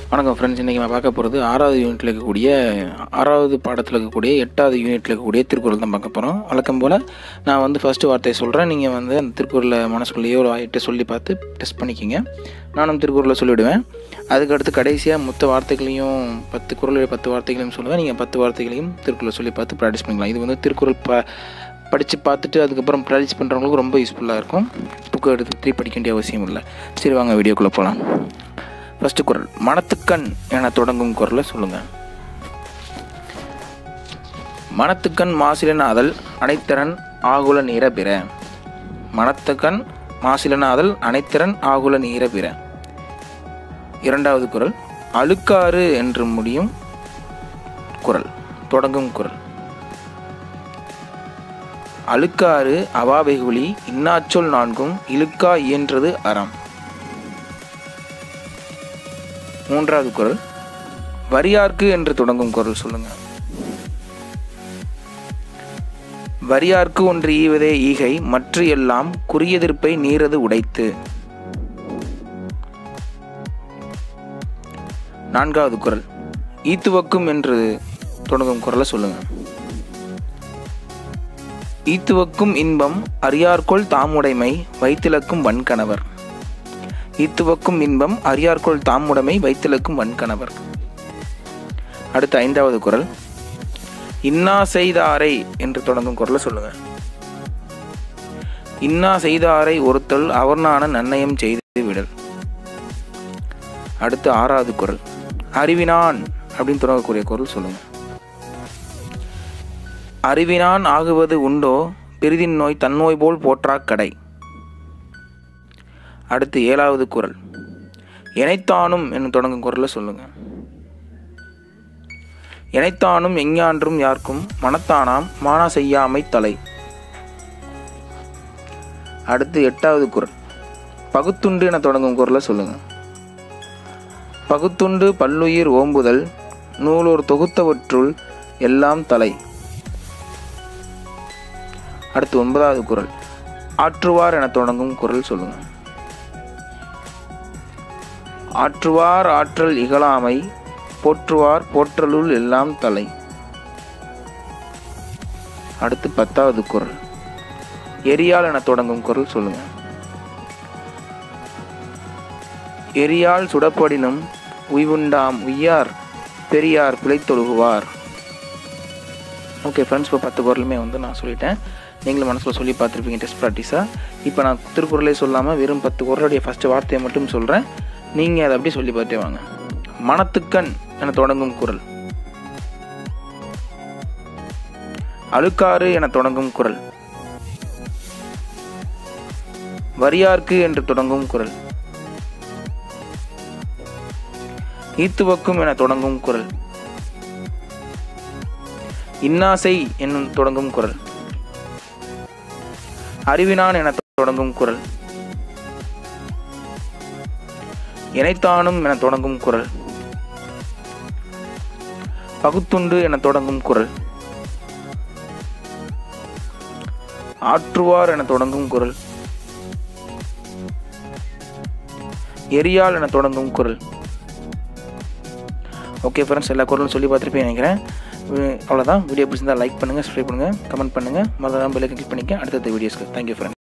வணக்கம் ஃப்ரெண்ட்ஸ் இன்றைக்கி நான் பார்க்க போகிறது ஆறாவது யூனிட்டில் இருக்கக்கூடிய ஆறாவது பாடத்தில் இருக்கக்கூடிய எட்டாவது யூனிட்டில் இருக்கக்கூடிய திருக்குறள் தான் பார்க்க போகிறோம் வழக்கம் போல் நான் வந்து ஃபஸ்ட்டு வார்த்தையை சொல்கிறேன் நீங்கள் வந்து அந்த திருக்குறளை மனசுக்குள்ளேயோ ஒரு ஆயிட்டு சொல்லி பார்த்து டெஸ்ட் பண்ணிக்கிங்க நானும் திருக்குறளை சொல்லிவிடுவேன் அதுக்கடுத்து கடைசியாக மொத்த வார்த்தைகளையும் பத்து குறளுடைய பத்து வார்த்தைகளையும் சொல்லுவேன் நீங்கள் பத்து வார்த்தைகளையும் திருக்குறளை சொல்லி பார்த்து ப்ராக்டிஸ் பண்ணிக்கலாம் இது வந்து திருக்குறள் ப படித்து பார்த்துட்டு அதுக்கப்புறம் ப்ராக்டிஸ் பண்ணுறவங்களுக்கு ரொம்ப யூஸ்ஃபுல்லாக இருக்கும் புக்கை எடுத்து திருப்பி படிக்க வேண்டிய அவசியம் இல்லை சரி வாங்க வீடியோக்குள்ளே போகலாம் ஃபஸ்ட்டு குரல் மனத்துக்கண் என தொடங்கும் குரலை சொல்லுங்கள் மனத்துக்கண் மாசிலனாதல் அனைத்திறன் ஆகுல நீர பிற மனத்துக்கண் மாசிலனாதல் அனைத்திறன் ஆகுல நீர பிற இரண்டாவது குரல் அழுக்காறு என்று முடியும் குரல் தொடங்கும் குரல் அழுக்காறு அவாவெகுளி இன்னாச்சொல் நான்கும் இழுக்கா இயன்றது அறம் மூன்றாவது குரல் வரியார்க்கு என்று தொடங்கும் குரல் சொல்லுங்க வரியார்க்கு ஒன்று ஈவதே ஈகை மற்ற எல்லாம் குறியெதிர்ப்பை நீரது உடைத்து நான்காவது குரல் ஈத்துவக்கும் என்று தொடங்கும் குரலை சொல்லுங்க ஈத்துவக்கும் இன்பம் அரியார்கொள் தாமுடைமை வைத்திலக்கும் வன்கணவர் ஈத்துவக்கும் இன்பம் அரியார்கொள் தாமுடைமை வைத்திலக்கும் வன்கணவர் அடுத்த ஐந்தாவது குரல் இன்னா செய்தாரை என்று தொடங்கும் குரலை சொல்லுங்க இன்னா செய்தாரை ஒருத்தல் அவர்னான நன்னயம் செய்து விடல் அடுத்து ஆறாவது குரல் அறிவினான் அப்படின்னு தொடங்கக்கூடிய குரல் சொல்லுங்க அறிவினான் ஆகுவது உண்டோ பெரிதின் நோய் தன்னோய் போல் போற்றாக் கடை அடுத்து ஏழாவது குரல் எனைத்தானும் என்று தொடங்கும் குரலை சொல்லுங்க எனைத்தானும் எஞ்ஞான்றும் யார்க்கும் மனத்தானாம் மானா செய்யாமை தலை அடுத்து எட்டாவது குரல் பகுத்துண்டு என தொடங்கும் குரலை சொல்லுங்க பகுத்துண்டு பல்லுயிர் ஓம்புதல் நூலோர் தொகுத்தவற்றுள் எல்லாம் தலை அடுத்து ஒன்பதாவது குரல் ஆற்றுவார் என தொடங்கும் குரல் சொல்லுங்க ஆற்றுவார் ஆற்றல் இகழாமை போற்றுவார் போற்றலுள் எல்லாம் தலை அடுத்து பத்தாவது குரல் எரியால் என தொடங்கும் குரல் சொல்லுங்க எரியால் சுடப்படினும் உய்வுண்டாம் உய்யார் பெரியார் பிழைத்தொழுகுவார் ஓகே ஃப்ரெண்ட்ஸ் இப்போ பத்து குரலுமே வந்து நான் சொல்லிட்டேன் நீங்களும் மனசில் சொல்லி பார்த்துருப்பீங்க டெஸ்ட் ப்ராக்டிஸாக இப்போ நான் திருக்குறளே சொல்லாமல் வெறும் பத்து குரலுடைய ஃபஸ்ட்டு வார்த்தையை மட்டும் சொல்கிறேன் நீங்கள் அதை அப்படியே சொல்லி பார்த்தே வாங்க மனத்துக்கண் என தொடங்கும் குரல் அழுக்காறு என தொடங்கும் குரல் வரியார்க்கு என்று தொடங்கும் குரல் ஈத்துவக்கும் என தொடங்கும் குரல் இன்னாசை என்னும் தொடங்கும் குரல் அறிவினான் என தொடங்கும் குரல் இணைத்தானும் என தொடங்கும் குரல் பகுத்துண்டு என தொடங்கும் குரல் ஆற்றுவார் என தொடங்கும் குரல் எரியால் என தொடங்கும் குரல் ஓகே ஃப்ரெண்ட்ஸ் எல்லா குரலும் சொல்லி பார்த்துருப்பேன் நினைக்கிறேன் அவ்வளோதான் வீடியோ பிடிச்சிருந்தா லைக் பண்ணுங்கள் சப்ஸ்கிரைப் பண்ணுங்கள் கமெண்ட் பண்ணுங்கள் மறந்துடாமல் பெல்லைக்கன் கிளிக் பண்ணிக்க அடுத்தடுத்த வீடியோஸ்க்கு தேங்க்யூ ஃப்ரெண்ட்ஸ்